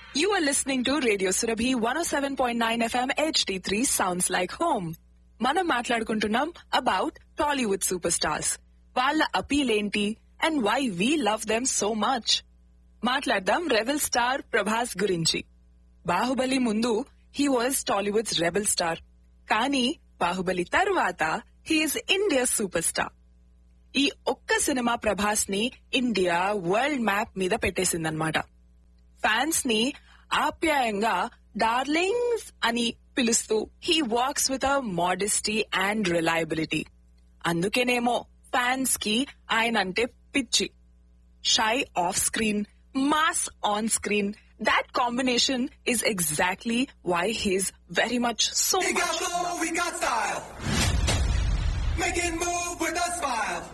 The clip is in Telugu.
You are listening to Radio Surabhi 107.9 FM HD3 Sounds Like Home. మనం మాట్లాడుకుంటున్నాం అబౌట్ టాలీవుడ్ సూపర్ స్టార్స్ వాళ్ళ అపీల్ ఏంటి and why we love them so much మాట్లాడదాం రెబెల్ స్టార్ ప్రభాస్ గురించి బాహుబలి ముందు he was Tollywood's rebel star కానీ బాహుబలి తర్వాత హీఈస్ ఇండియా సూపర్ స్టార్ ఈ ఒక్క సినిమా ప్రభాస్ ని ఇండియా వరల్డ్ మ్యాప్ మీద పెట్టేసిందన్నమాట ఫ్యాన్స్ ని ఆప్యాయంగా డార్లింగ్స్ అని పిలుస్తూ he walks with a modesty and reliability అందుకేనేమో ఫ్యాన్స్ కి ఆయన అంటే పిచ్చి shy off screen mass on screen that combination is exactly why he's very much so We got flow, we got style. Making move with a smile.